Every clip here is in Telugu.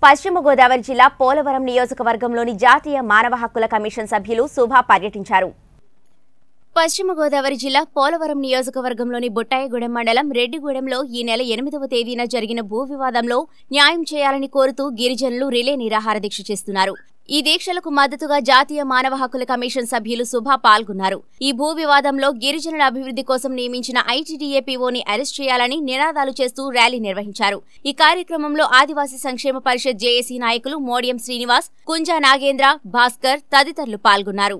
పశ్చిమ గోదావరి జిల్లా పోలవరం నియోజకవర్గంలోని జాతీయ మానవ హక్కుల కమిషన్ సభ్యులు శుభ పర్యటించారు పశ్చిమ గోదావరి జిల్లా పోలవరం నియోజకవర్గంలోని బుట్టాయగూడెం మండలం రెడ్డిగూడెంలో ఈ నెల ఎనిమిదవ తేదీన జరిగిన భూ వివాదంలో న్యాయం చేయాలని కోరుతూ గిరిజనులు రిలే నిరాహార దీక్ష చేస్తున్నారు ఈ దీక్షలకు మద్దతుగా జాతీయ మానవ హక్కుల కమిషన్ సభ్యులు సుభా పాల్గొన్నారు ఈ భూ వివాదంలో గిరిజనుల అభివృద్ధి కోసం నియమించిన ఐటీడీఏపీఓని అరెస్ట్ చేయాలని నినాదాలు చేస్తూ ర్యాలీ నిర్వహించారు ఈ కార్యక్రమంలో ఆదివాసీ సంక్షేమ పరిషత్ జేఏసీ నాయకులు మోడియం శ్రీనివాస్ కుంజా నాగేంద్ర భాస్కర్ తదితరులు పాల్గొన్నారు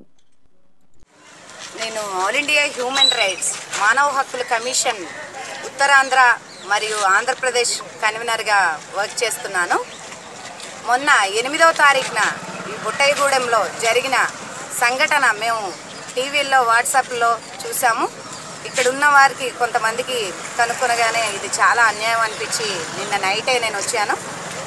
నేను ఆల్ ఇండియా హ్యూమన్ రైట్స్ మానవ హక్కుల కమిషన్ ఉత్తరాంధ్ర మరియు ఆంధ్రప్రదేశ్ కన్వీనర్గా వర్క్ చేస్తున్నాను మొన్న ఎనిమిదవ తారీఖున ఈ బుట్టయ్యగూడెంలో జరిగిన సంఘటన మేము టీవీల్లో వాట్సాప్లో చూసాము ఇక్కడ ఉన్న వారికి కొంతమందికి కనుక్కొనగానే ఇది చాలా అన్యాయం అనిపించి నిన్న నైటే నేను వచ్చాను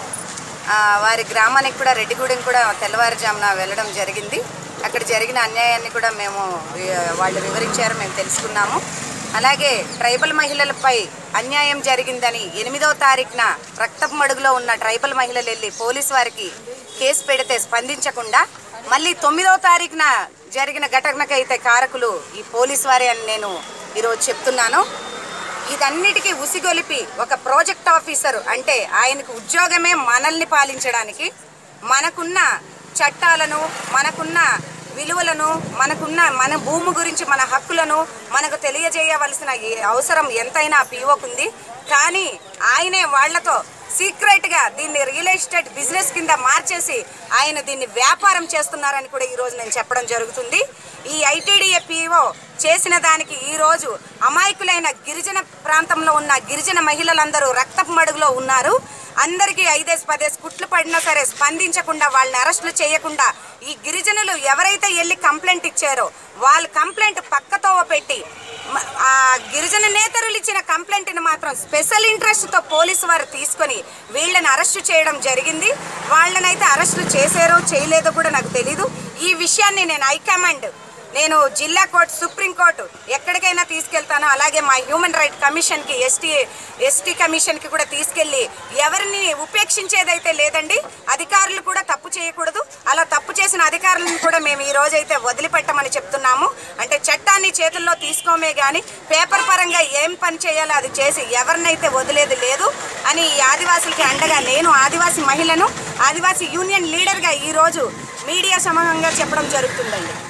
ఆ, వారి గ్రామానికి కూడా రెడ్డిగూడెం కూడా తెల్లవారుజామున వెళ్ళడం జరిగింది అక్కడ జరిగిన అన్యాయాన్ని కూడా మేము వి- వాళ్ళు వివరించారు మేము తెలుసుకున్నాము అలాగే ట్రైబల్ మహిళలపై అన్యాయం జరిగిందని ఎనిమిదవ తారీఖున రక్తపు మడుగులో ఉన్న ట్రైబల్ మహిళలు వెళ్ళి పోలీసు వారికి కేసు పెడితే స్పందించకుండా మళ్ళీ తొమ్మిదవ తారీఖున జరిగిన ఘటనకైతే కారకులు ఈ పోలీసు వారే అని నేను ఈరోజు చెప్తున్నాను ఇదన్నిటికీ ఉసిగొలిపి ఒక ప్రాజెక్ట్ ఆఫీసర్ అంటే ఆయనకు ఉద్యోగమే మనల్ని పాలించడానికి మనకున్న చట్టాలను మనకున్న విలువలను మనకున్న మన భూమి గురించి మన హక్కులను మనకు తెలియజేయవలసిన ఈ అవసరం ఎంతైనా పీఓకుంది కానీ ఆయనే వాళ్లతో సీక్రెట్గా దీన్ని రియల్ ఎస్టేట్ బిజినెస్ కింద మార్చేసి ఆయన దీన్ని వ్యాపారం చేస్తున్నారని కూడా ఈరోజు నేను చెప్పడం జరుగుతుంది ఈ ఐటీడీఏ పీఓ చేసిన దానికి ఈరోజు అమాయకులైన గిరిజన ప్రాంతంలో ఉన్న గిరిజన మహిళలందరూ రక్తపు మడుగులో ఉన్నారు అందరికీ ఐదేసి పదేసి కుట్లు పడినా సరే స్పందించకుండా వాళ్ళని అరెస్టులు చేయకుండా ఈ గిరిజనులు ఎవరైతే వెళ్ళి కంప్లైంట్ ఇచ్చారో వాళ్ళ కంప్లైంట్ పక్కతో పెట్టి మ- ఆ గిరిజన నేతరులు ఇచ్చిన కంప్లైంట్ని మాత్రం స్పెషల్ ఇంట్రెస్ట్తో పోలీసు వారు తీసుకొని వీళ్ళని అరెస్టు చేయడం జరిగింది వాళ్ళనైతే అరెస్టులు చేశారో చేయలేదో కూడా నాకు తెలీదు ఈ విషయాన్ని నేను హైకమాండ్ నేను జిల్లా కోర్టు సుప్రీంకోర్టు ఎక్కడికైనా తీసుకెళ్తాను అలాగే మా హ్యూమన్ రైట్ కమిషన్కి ఎస్టీ ఎస్టీ కమిషన్కి కూడా తీసుకెళ్ళి ఎవరిని ఉపేక్షించేదైతే లేదండి అధికారులు కూడా తప్పు చేయకూడదు అలా తప్పు చేసిన అధికారులను కూడా మేము ఈ రోజైతే వదిలిపెట్టమని చెప్తున్నాము అంటే చట్టాన్ని చేతుల్లో తీసుకోమే కానీ పేపర్ పరంగా ఏం పని చేయాలో అది చేసి ఎవరినైతే వదిలేది లేదు అని ఈ ఆదివాసులకి అండగా నేను ఆదివాసీ మహిళను ఆదివాసీ యూనియన్ లీడర్గా ఈరోజు మీడియా సమూహంగా చెప్పడం జరుగుతుందండి